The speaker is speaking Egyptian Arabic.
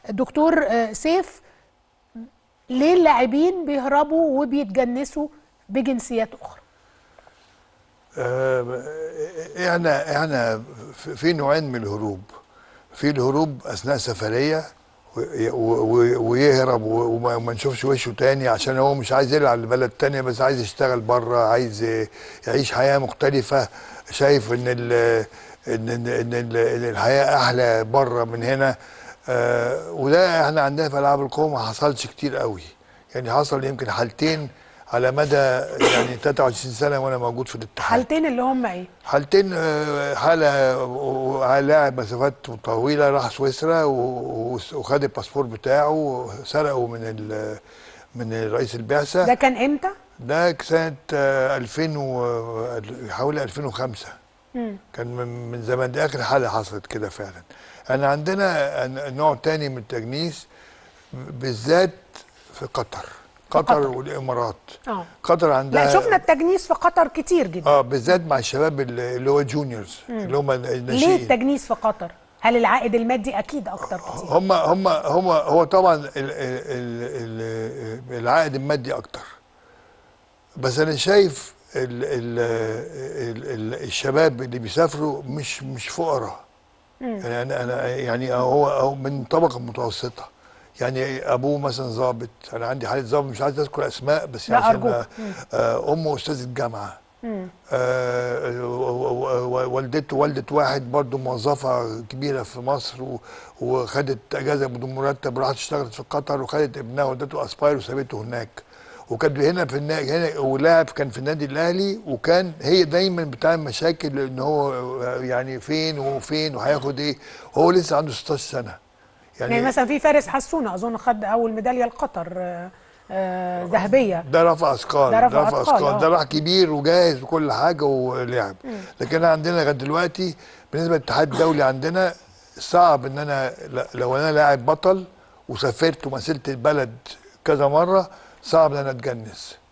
دكتور آه، سيف ليه اللاعبين بيهربوا وبيتجنسوا بجنسيات اخرى آه، احنا احنا في- في نوعين من الهروب في الهروب اثناء سفريه و- و- ويهرب و- وما وما نشوفش وشه تاني عشان هو مش عايز يلعب لبلد تانية بس عايز يشتغل بره عايز يعيش حياه مختلفه شايف ان ال ان ان ان ال- إن الحياه احلى بره من هنا آه، وده احنا عندنا في العاب القوه ما حصلش كتير قوي يعني حصل يمكن حالتين على مدى يعني 23 سنه وانا موجود في الاتحاد حالتين اللي هم ايه حالتين آه، حالة و- لاعب مسافات طويلة راح سويسرا و- و- وخد الباسبور بتاعه وسرقه من ال- من رئيس البعثة ده كان امتى ده سنة آه، 2000 و حوالي 2005 مم. كان من من زمان دي آخر حالة حصلت كده فعلا أنا عندنا نوع تاني من التجنيس بالذات في قطر قطر قطر. والإمارات اه قطر عندها لا شفنا التجنيس في قطر كتير جدا اه بالذات مع الشباب اللي اللي هو جونيورز اللي هم ليه الناشئين التجنيس في قطر هل العائد المادي اكيد اكتر كتير هم هم هم هو طبعا ال ال ال ال العائد المادي اكتر بس انا شايف ال ال ال ال الشباب اللي بيسافروا مش مش فقراء يعني انا انا يعني هو هو من طبقه متوسطه يعني ابوه مثلا ضابط انا عندي حاله ضابط مش عايز اذكر اسماء بس لا، عشان أرجوك. آه، آه، امه استاذه جامعه آه، و- و- و- والدته والدة واحد برضه موظفة كبيرة في مصر و- وخدت أجازة بدون مرتب راحت اشتغلت في قطر وخدت ابنها ودته أسباير وسابته هناك وكان هنا في النادي هنا ولاعب كان في النادي الأهلي وكان هي دايما بتعمل مشاكل إن هو يعني فين وفين وهياخد إيه هو لسه عنده 16 سنة يعني مثلا في فارس حسونه اظن خد اول ميداليه لقطر آه، آه، ذهبيه ده رفع اثقال ده رفع أثقال، آه. ده راح كبير وجاهز وكل حاجه ولعب لكن انا عندنا لغايه دلوقتي بالنسبه للاتحاد الدولي عندنا صعب ان انا ل- لو انا لاعب بطل وسافرت ومثلت البلد كذا مره صعب ان انا اتجنس